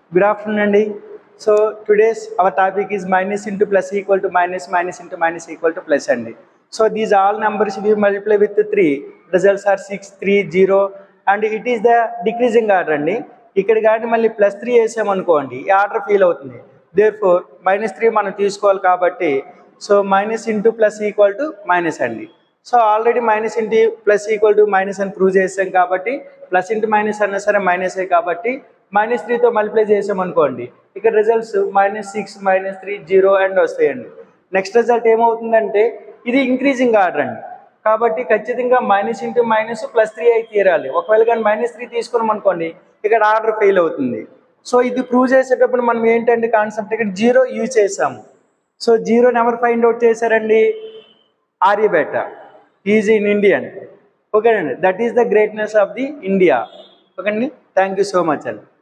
Good afternoon, Andy. So today's our topic is minus into plus equal to minus, minus into minus equal to plus, Andy. So these all numbers we multiply with the three. Results are six, three, zero, and it is the decreasing order, అండి ఇక్కడ కానీ మళ్ళీ plus three వేసామనుకోండి ఈ order feel అవుతుంది there four minus three మనం తీసుకోవాలి కాబట్టి so minus into plus equal to minus అండి so already minus into plus equal to minus అని ప్రూవ్ చేసాం కాబట్టి ప్లస్ ఇంటూ మైనస్ అన్నా సరే మైనసే కాబట్టి మైనస్ త్రీతో మల్టిప్లై చేసాం అనుకోండి ఇక్కడ results minus six minus three zero and వస్తాయండి నెక్స్ట్ రిజల్ట్ ఏమవుతుందంటే ఇది ఇంక్రీజింగ్ ఆర్డర్ అండి కాబట్టి ఖచ్చితంగా minus into minus plus three అయి తీరాలి ఒకవేళ కానీ మైనస్ త్రీ తీసుకున్నాం అనుకోండి ఇక్కడ ఆర్డర్ ఫెయిల్ అవుతుంది సో ఇది ప్రూవ్ చేసేటప్పుడు మనం ఏంటంటే కాన్సెప్ట్ ఇక్కడ జీరో యూజ్ చేసాము సో జీరోని ఎవరు ఫైండ్ అవుట్ చేశారండి ఆర్యబేట ఈజ్ ఇన్ ఇండియన్ ఓకేనండి that is the greatness of the India ఓకేనండి థ్యాంక్ యూ సో మచ్ అండి